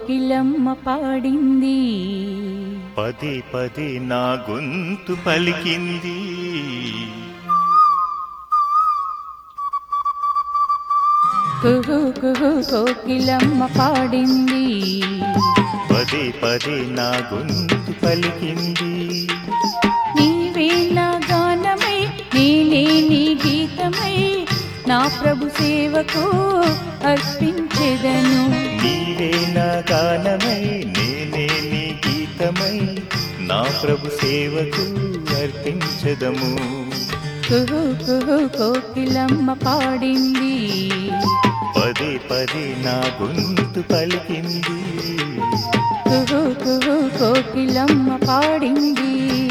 కోకిలమ్మ పాడింది పదే పదే నా గొంతు పలికింది కుహు కుహు కోకిలమ్మ పాడింది పదే పదే నా గొంతు పలికింది నీవే నా గానమై నేనే నీ గీతమై నా ప్రభు సేవకు అర్పించెదను నీవే నా గానమై నేనే నీ గీతమై నా ప్రభు సేవకు అర్పించదము కుహు కుహు కోకిలమ్మ పాడింది పదే పదే నా గొంతు పలికింది కుహు కుహు కోకిలమ్మ పాడింది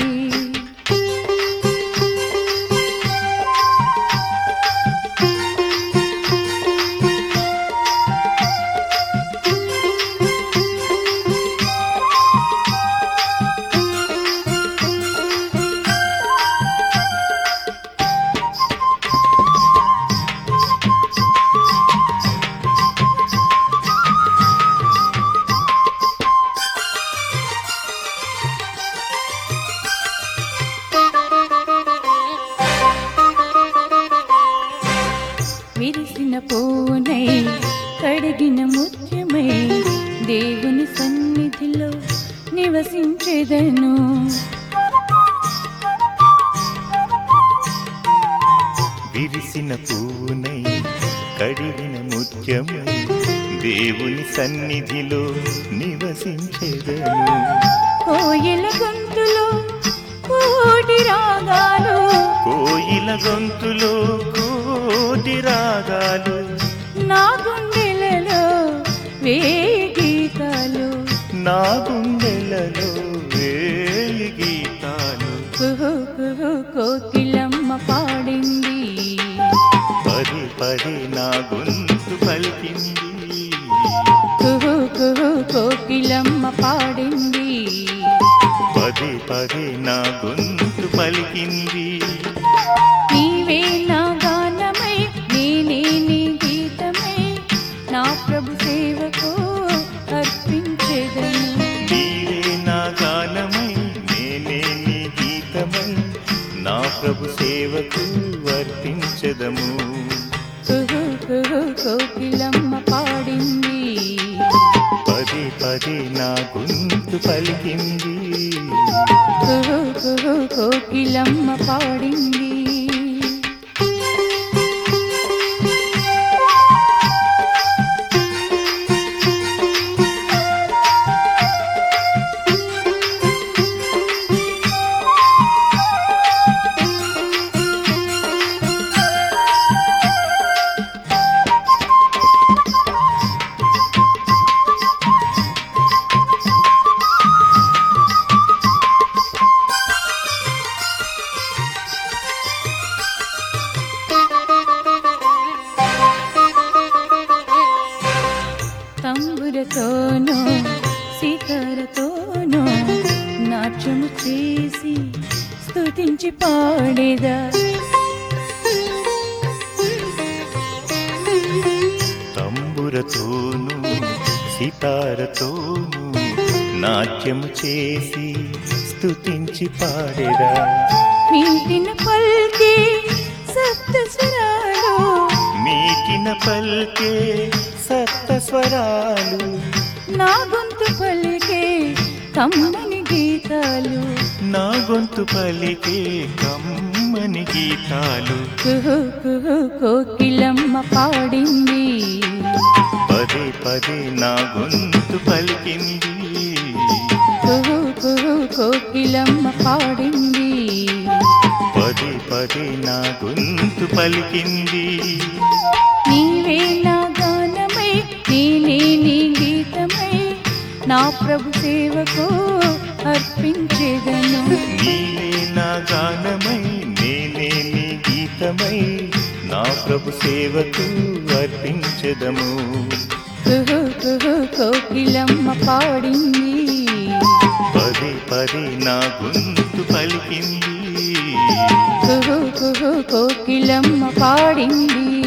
విరిసిన పూనై కడిగిన ముత్యమై దేవుని సన్నిధిలో నివసించెదను విరిసిన పూనై కడిగిన ముత్యమై దేవుని సన్నిధిలో నివసించెదను కోయిల గొంతులో కోటి రాగాలు కోయిల గొంతులో కోటి రాగాలు నా గుండెలలో వేయి గీతాలు నా గుండెలలో వేయి గీతాలు కుహు కుహు కోకిలమ్మ పాడింది పది పది నా గొంతు పలికింది కుహు కుహు కోకిలమ్మ పాడింది పది పది నా గొంతు పలికింది నీవే నా గానమై నేనే నీ గీతమై నా ప్రభు సేవకు అర్పించెదను నీవే నా గానమై నేనే నీ గీతమై నా ప్రభు సేవకు అర్పించదము కుహు కుహు కోకిలమ్మ పాడింది పది పది నా గొంతు పలికింది కుహు కుహు కోకిలమ్మ పాడింది తంబురతోనూ సితారతోనూ నాట్యము చేసి స్తుతించి పాడేదా తంబురతోను సితారతోను నాట్యము చేసి స్తుతించి పాడేదా మీటిన పల్కి సప్త స్వరాలు మీకిన పల్కే సప్త స్వరాలు నా గొంతు పలికే కమ్మని గీతాలు నా గొంతు పలికే కమ్మని గీతాలు కుహు కుహు కోకిలమ్మ పాడింది పదే పదే నా గొంతు పలికింది కుహు కుహు కోకిలమ్మ పాడింది పదే పదే నా గొంతు పలికింది నీవే నా గానమై నేనే నీ గీతమై నా ప్రభు సేవకు అర్పించేదను నీవే నా గానమై నేనే నీ గీతమై నా ప్రభు సేవకు అర్పించదము కుహు కుహు కోకిలమ్మ పాడింది పదే పదే నా గొంతు పలికింది కుహు కుహు కోకిలమ్మ పాడింది